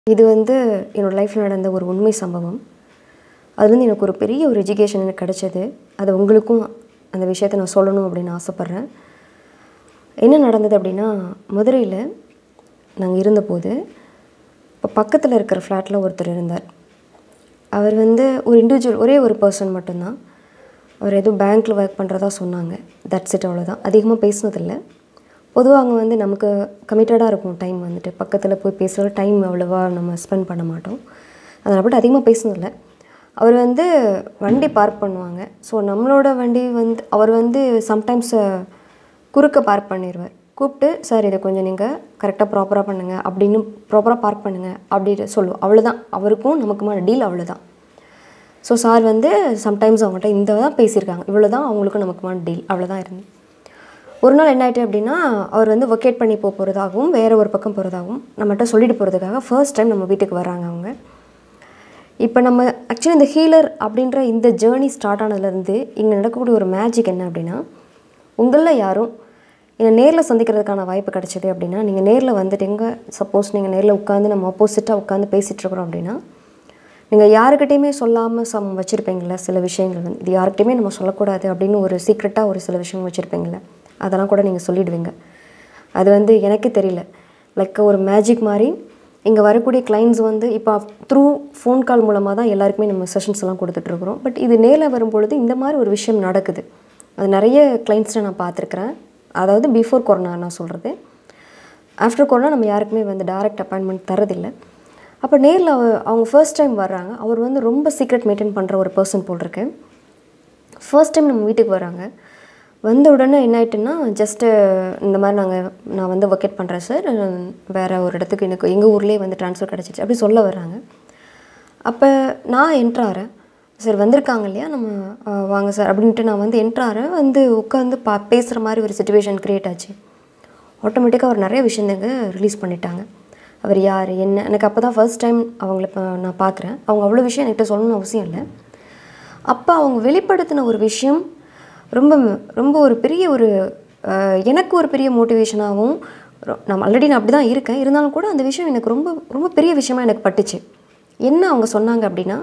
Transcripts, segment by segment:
இது வந்து என்னோடய லைஃப்பில் நடந்த ஒரு உண்மை சம்பவம் அதுலேருந்து எனக்கு ஒரு பெரிய ஒரு எஜுகேஷன் எனக்கு கிடச்சது அது உங்களுக்கும் அந்த விஷயத்தை நான் சொல்லணும் அப்படின்னு ஆசைப்பட்றேன் என்ன நடந்தது அப்படின்னா மதுரையில் நாங்கள் இருந்தபோது இப்போ பக்கத்தில் இருக்கிற ஃப்ளாட்டில் ஒருத்தர் இருந்தார் அவர் வந்து ஒரு இண்டிவிஜுவல் ஒரே ஒரு பர்சன் மட்டும்தான் அவர் ஏதோ பேங்க்கில் ஒர்க் பண்ணுறதா சொன்னாங்க தட்ஸ் இட் அவ்வளோதான் அதிகமாக பேசினதில்லை பொதுவாக அவங்க வந்து நமக்கு கமிட்டடாக இருக்கும் டைம் வந்துட்டு பக்கத்தில் போய் பேசுகிற டைம் அவ்வளோவா நம்ம ஸ்பெண்ட் பண்ண மாட்டோம் அதனால் பட் அதிகமாக பேசினதில்ல அவர் வந்து வண்டி பார்க் பண்ணுவாங்க ஸோ நம்மளோட வண்டி வந்து அவர் வந்து சம்டைம்ஸ் குறுக்க பார்க் பண்ணிடுவார் கூப்பிட்டு சார் இதை கொஞ்சம் நீங்கள் கரெக்டாக ப்ராப்பராக பண்ணுங்கள் அப்படின்னு ப்ராப்பராக பார்க் பண்ணுங்கள் அப்படின்னு சொல்லுவோம் அவ்வளோதான் அவருக்கும் நமக்குமான டீல் அவ்வளோதான் ஸோ சார் வந்து சம்டைம்ஸ் அவங்கள்ட்ட இந்த தான் பேசியிருக்காங்க இவ்வளோ தான் அவங்களுக்கும் நமக்குமான டீல் அவ்வளோதான் இருந்து ஒரு நாள் என்ன ஆயிட்டு அப்படின்னா அவர் வந்து ஒகேட் பண்ணி போக போகிறதாகவும் வேறு ஒரு பக்கம் போகிறதாகவும் நம்மகிட்ட சொல்லிட்டு போகிறதுக்காக ஃபர்ஸ்ட் டைம் நம்ம வீட்டுக்கு வராங்க அவங்க இப்போ நம்ம ஆக்சுவலி இந்த ஹீலர் அப்படின்ற இந்த ஜேர்னி ஸ்டார்ட் ஆனதுலேருந்து இங்கே நடக்கக்கூடிய ஒரு மேஜிக் என்ன அப்படின்னா உங்களில் யாரும் என்னை நேரில் சந்திக்கிறதுக்கான வாய்ப்பு கிடைச்சது அப்படின்னா நீங்கள் நேரில் வந்துட்டீங்க சப்போஸ் நீங்கள் நேரில் உட்காந்து நம்ம ஆப்போசிட்டாக உட்காந்து பேசிகிட்டு இருக்கிறோம் அப்படின்னா நீங்கள் யாருக்கிட்டையுமே சொல்லாமல் சம் வச்சுருப்பீங்கள சில விஷயங்கள் வந்து இது யாருக்கிட்டையுமே நம்ம சொல்லக்கூடாது அப்படின்னு ஒரு சீக்ரெட்டாக ஒரு சில விஷயங்கள் வச்சுருப்பீங்கள அதெல்லாம் கூட நீங்கள் சொல்லிடுவீங்க அது வந்து எனக்கே தெரியல லைக் ஒரு மேஜிக் மாதிரி இங்கே வரக்கூடிய கிளைண்ட்ஸ் வந்து இப்போ த்ரூ ஃபோன் கால் மூலமாக தான் எல்லாருக்குமே நம்ம செஷன்ஸ் எல்லாம் கொடுத்துட்ருக்குறோம் பட் இது நேரில் வரும்பொழுது இந்த மாதிரி ஒரு விஷயம் நடக்குது அது நிறைய கிளைண்ட்ஸை நான் பார்த்துருக்குறேன் அதாவது பிஃபோர் கொரோனா நான் சொல்கிறது ஆஃப்டர் கொரோனா நம்ம யாருக்குமே வந்து டைரக்ட் அப்பாயின்மெண்ட் தரதில்லை அப்போ நேரில் அவங்க ஃபர்ஸ்ட் டைம் வர்றாங்க அவர் வந்து ரொம்ப சீக்ரெட் மெயின்டைன் பண்ணுற ஒரு பர்சன் போல் இருக்கு ஃபர்ஸ்ட் டைம் நம்ம வீட்டுக்கு வராங்க வந்த உடனே என்ன ஆயிட்டுன்னா ஜஸ்ட்டு இந்த மாதிரி நாங்கள் நான் வந்து ஒர்க்கெட் பண்ணுறேன் சார் வேறு ஒரு இடத்துக்கு எனக்கு எங்கள் ஊர்லேயே வந்து ட்ரான்ஸ்ஃபர் கிடச்சிச்சு அப்படி சொல்ல வர்றாங்க அப்போ நான் என்ட்ராறேன் சார் வந்திருக்காங்க இல்லையா நம்ம வாங்க சார் அப்படின்ட்டு நான் வந்து என்ட்ராறேன் வந்து உட்காந்து பா பேசுகிற மாதிரி ஒரு சுச்சுவேஷன் க்ரியேட் ஆச்சு ஆட்டோமேட்டிக்காக அவர் நிறைய விஷயங்க ரிலீஸ் பண்ணிட்டாங்க அவர் யார் என்ன எனக்கு அப்போ தான் ஃபர்ஸ்ட் டைம் அவங்கள இப்போ நான் பார்க்குறேன் அவங்க அவ்வளோ விஷயம் என்கிட்ட சொல்லணும்னு அவசியம் இல்லை அப்போ அவங்க வெளிப்படுத்தின ஒரு விஷயம் ரொம்ப ரொம்ப ஒரு பெரிய ஒரு எனக்கு ஒரு பெரிய மோட்டிவேஷனாகவும் நான் ஆல்ரெடி நான் அப்படி தான் இருக்கேன் இருந்தாலும் கூட அந்த விஷயம் எனக்கு ரொம்ப ரொம்ப பெரிய விஷயமா எனக்கு பட்டுச்சு என்ன அவங்க சொன்னாங்க அப்படின்னா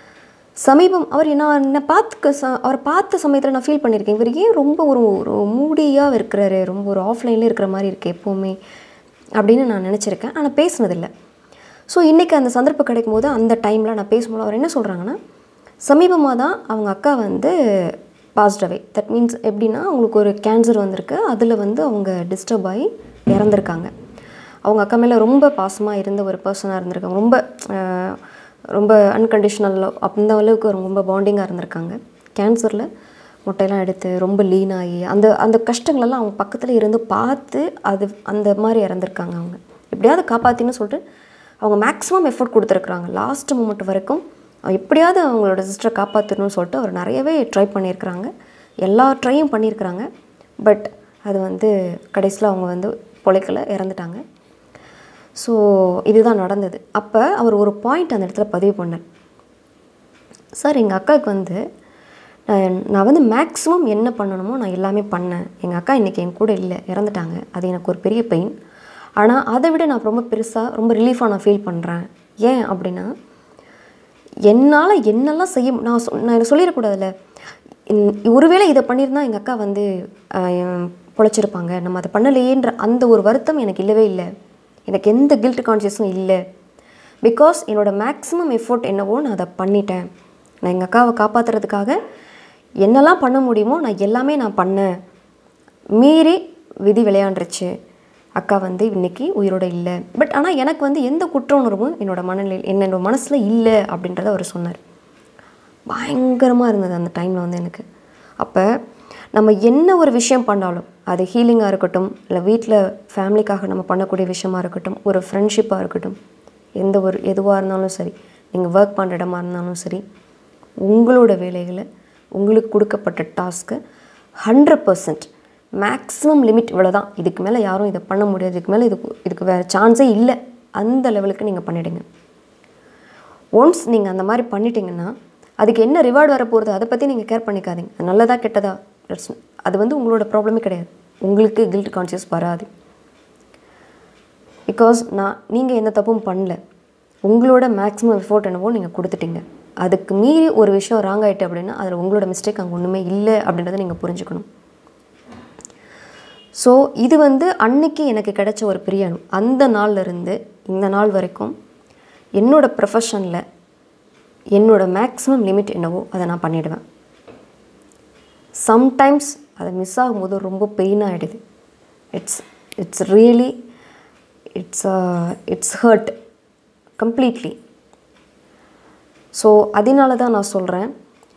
சமீபம் அவர் நான் என்னை பார்த்துக்க ச அவரை பார்த்த சமயத்தில் நான் ஃபீல் பண்ணியிருக்கேன் இவர் ஏன் ரொம்ப ஒரு ஒரு மூடியாக இருக்கிறாரு ரொம்ப ஒரு ஆஃப்லைனில் இருக்கிற மாதிரி இருக்குது எப்போவுமே அப்படின்னு நான் நினச்சிருக்கேன் ஆனால் பேசினதில்லை ஸோ இன்றைக்கி அந்த சந்தர்ப்பம் கிடைக்கும் போது அந்த டைமில் நான் பேசும்போது அவர் என்ன சொல்கிறாங்கன்னா சமீபமாக தான் அவங்க அக்கா வந்து பாஸ்ட் அவே தட் மீன்ஸ் எப்படின்னா அவங்களுக்கு ஒரு கேன்சர் வந்திருக்கு அதில் வந்து அவங்க டிஸ்டர்ப் ஆகி இறந்துருக்காங்க அவங்க அக்கா மேலே ரொம்ப பாசமாக இருந்த ஒரு பர்சனாக இருந்திருக்காங்க ரொம்ப ரொம்ப அன்கண்டிஷ்னல் அந்த அளவுக்கு ரொம்ப பாண்டிங்காக இருந்திருக்காங்க கேன்சரில் முட்டையெல்லாம் எடுத்து ரொம்ப லீன் ஆகி அந்த அந்த கஷ்டங்களெல்லாம் அவங்க பக்கத்தில் இருந்து பார்த்து அது அந்த மாதிரி இறந்துருக்காங்க அவங்க எப்படியாவது காப்பாற்றின்னு சொல்லிட்டு அவங்க மேக்ஸிமம் எஃபர்ட் கொடுத்துருக்குறாங்க லாஸ்ட் மூமெண்ட் வரைக்கும் எப்படியாவது அவங்களோட சிஸ்டரை காப்பாற்றணும்னு சொல்லிட்டு அவர் நிறையவே ட்ரை பண்ணியிருக்கிறாங்க எல்லா ட்ரையும் பண்ணியிருக்கிறாங்க பட் அது வந்து கடைசியில் அவங்க வந்து பொழைக்கலை இறந்துட்டாங்க ஸோ இதுதான் நடந்தது அப்போ அவர் ஒரு பாயிண்ட் அந்த இடத்துல பதிவு பண்ணார் சார் எங்கள் அக்காவுக்கு வந்து நான் நான் வந்து மேக்ஸிமம் என்ன பண்ணணுமோ நான் எல்லாமே பண்ணேன் எங்கள் அக்கா இன்றைக்கி என் கூட இல்லை இறந்துட்டாங்க அது எனக்கு ஒரு பெரிய பெயின் ஆனால் அதை விட நான் ரொம்ப பெருசாக ரொம்ப ரிலீஃபாக நான் ஃபீல் பண்ணுறேன் ஏன் அப்படின்னா என்னால் என்னெல்லாம் செய்ய நான் சொ நான் இதை சொல்லிடக்கூடாதுல்ல ஒருவேளை இதை பண்ணியிருந்தா எங்கள் அக்கா வந்து பொழைச்சிருப்பாங்க நம்ம அதை பண்ணலையேன்ற அந்த ஒரு வருத்தம் எனக்கு இல்லவே இல்லை எனக்கு எந்த கில்ட் கான்ஷியஸும் இல்லை பிகாஸ் என்னோடய மேக்ஸிமம் எஃபோர்ட் என்னவோ நான் அதை பண்ணிட்டேன் நான் எங்கள் அக்காவை காப்பாற்றுறதுக்காக என்னெல்லாம் பண்ண முடியுமோ நான் எல்லாமே நான் பண்ணேன் மீறி விதி விளையாண்டுருச்சு அக்கா வந்து இன்றைக்கி உயிரோடு இல்லை பட் ஆனால் எனக்கு வந்து எந்த குற்ற உணர்வும் என்னோடய மனநிலை என்னோட மனசில் இல்லை அப்படின்றத அவர் சொன்னார் பயங்கரமாக இருந்தது அந்த டைமில் வந்து எனக்கு அப்போ நம்ம என்ன ஒரு விஷயம் பண்ணாலும் அது ஹீலிங்காக இருக்கட்டும் இல்லை வீட்டில் ஃபேமிலிக்காக நம்ம பண்ணக்கூடிய விஷயமா இருக்கட்டும் ஒரு ஃப்ரெண்ட்ஷிப்பாக இருக்கட்டும் எந்த ஒரு எதுவாக இருந்தாலும் சரி நீங்கள் ஒர்க் பண்ணுற இடமா இருந்தாலும் சரி உங்களோட வேலைகளை உங்களுக்கு கொடுக்கப்பட்ட டாஸ்க்கு ஹண்ட்ரட் பர்சன்ட் மேக்ஸிமம் லிமிட் இவ்வளோ தான் இதுக்கு மேலே யாரும் இதை பண்ண முடியாது இதுக்கு மேலே இதுக்கு இதுக்கு வேறு சான்ஸே இல்லை அந்த லெவலுக்கு நீங்கள் பண்ணிவிடுங்க ஒன்ஸ் நீங்கள் அந்த மாதிரி பண்ணிட்டீங்கன்னா அதுக்கு என்ன ரிவார்டு வரப்போகிறது அதை பற்றி நீங்கள் கேர் பண்ணிக்காதீங்க அது நல்லதா கெட்டதா அது வந்து உங்களோட ப்ராப்ளமே கிடையாது உங்களுக்கு கில்ட் கான்ஷியஸ் வராது பிகாஸ் நான் நீங்கள் எந்த தப்பும் பண்ணல உங்களோட மேக்ஸிமம் எஃபோர்ட் என்னவோ நீங்கள் கொடுத்துட்டீங்க அதுக்கு மீறி ஒரு விஷயம் ராங் ஆகிட்டு அப்படின்னா அதில் உங்களோட மிஸ்டேக் அங்கே ஒன்றுமே இல்லை அப்படின்றத நீங்கள் புரிஞ்சுக்கணும் ஸோ இது வந்து அன்னைக்கு எனக்கு கிடைச்ச ஒரு பெரிய அனு அந்த நாள்ல இருந்து இந்த நாள் வரைக்கும் என்னோட ப்ரொஃபஷனில் என்னோட மேக்ஸிமம் லிமிட் என்னவோ அதை நான் பண்ணிடுவேன் சம்டைம்ஸ் அதை மிஸ் ஆகும்போது ரொம்ப பெயின் ஆகிடுது it's it's really it's it's hurt completely so அதனால தான் நான் சொல்கிறேன்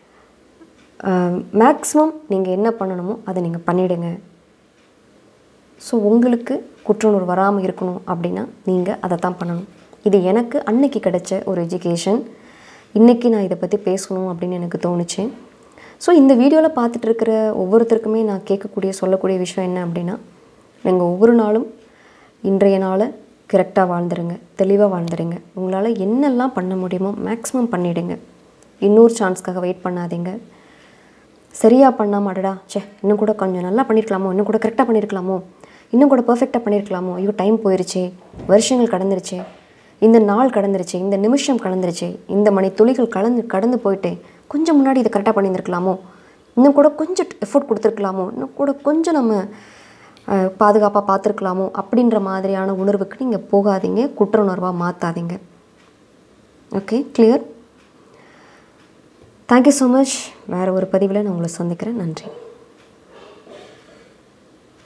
மேக்ஸிமம் நீங்கள் என்ன பண்ணணுமோ அதை நீங்கள் பண்ணிவிடுங்க ஸோ உங்களுக்கு குற்றுணர்வு வராமல் இருக்கணும் அப்படின்னா நீங்கள் அதை தான் பண்ணணும் இது எனக்கு அன்னைக்கு கிடைச்ச ஒரு எஜுகேஷன் இன்றைக்கி நான் இதை பற்றி பேசணும் அப்படின்னு எனக்கு தோணுச்சு ஸோ இந்த வீடியோவில் பார்த்துட்டு இருக்கிற ஒவ்வொருத்தருக்குமே நான் கேட்கக்கூடிய சொல்லக்கூடிய விஷயம் என்ன அப்படின்னா நீங்கள் ஒவ்வொரு நாளும் இன்றைய நாளை கரெக்டாக வாழ்ந்துருங்க தெளிவாக வாழ்ந்துருங்க உங்களால் என்னெல்லாம் பண்ண முடியுமோ மேக்ஸிமம் பண்ணிவிடுங்க இன்னொரு சான்ஸ்க்காக வெயிட் பண்ணாதீங்க சரியாக பண்ணாம அடடா ச்சே இன்னும் கூட கொஞ்சம் நல்லா பண்ணியிருக்கலாமோ இன்னும் கூட கரெக்டாக பண்ணியிருக்கலாமோ இன்னும் கூட பர்ஃபெக்டாக பண்ணியிருக்கலாமோ ஐயோ டைம் போயிருச்சே வருஷங்கள் கடந்துருச்சே இந்த நாள் கடந்துருச்சு இந்த நிமிஷம் கடந்துருச்சு இந்த மணி துளிகள் கலந்து கடந்து போயிட்டே கொஞ்சம் முன்னாடி இதை கரெக்டாக பண்ணியிருந்துருக்கலாமோ இன்னும் கூட கொஞ்சம் எஃபோர்ட் கொடுத்துருக்கலாமோ இன்னும் கூட கொஞ்சம் நம்ம பாதுகாப்பாக பார்த்துருக்கலாமோ அப்படின்ற மாதிரியான உணர்வுக்கு நீங்கள் போகாதீங்க குற்ற உணர்வாக மாற்றாதீங்க okay clear thank you so much வேறு ஒரு பதிவில் நான் உங்களை சந்திக்கிறேன் நன்றி